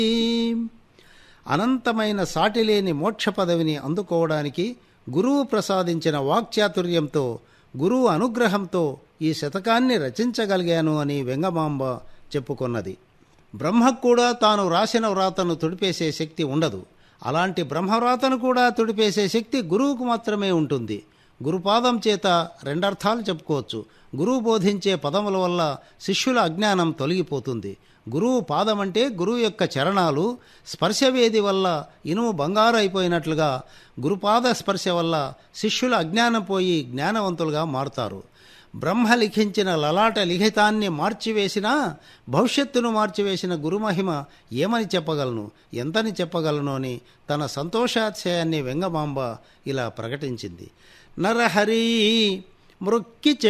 అనంతమైన సాటిలేని మోక్ష పదవిని అందుకోవడానికి గురువు ప్రసాదించిన వాక్చాతుర్యంతో గురువు అనుగ్రహంతో ఈ శతకాన్ని రచించగలిగాను అని వెంగమాంబ చెప్పుకొన్నది బ్రహ్మకు కూడా తాను రాసిన వ్రాతను తుడిపేసే శక్తి ఉండదు అలాంటి బ్రహ్మవ్రాతను కూడా తుడిపేసే శక్తి గురువుకు మాత్రమే ఉంటుంది గురుపాదం చేత రెండర్థాలు చెప్పుకోవచ్చు గురువు బోధించే పదముల వల్ల శిష్యుల అజ్ఞానం తొలగిపోతుంది గురువు పాదం అంటే గురువు యొక్క చరణాలు స్పర్శవేది వల్ల ఇనుము బంగారు అయిపోయినట్లుగా గురుపాద స్పర్శ వల్ల శిష్యుల అజ్ఞానం పోయి జ్ఞానవంతులుగా మారుతారు బ్రహ్మ లిఖించిన లలాట లిఖితాన్ని మార్చివేసినా భవిష్యత్తును మార్చివేసిన గురుమహిమ ఏమని చెప్పగలను ఎంతని చెప్పగలను అని తన సంతోషాతిశయాన్ని వెంగమాంబ ఇలా ప్రకటించింది నరహరి మృక్కి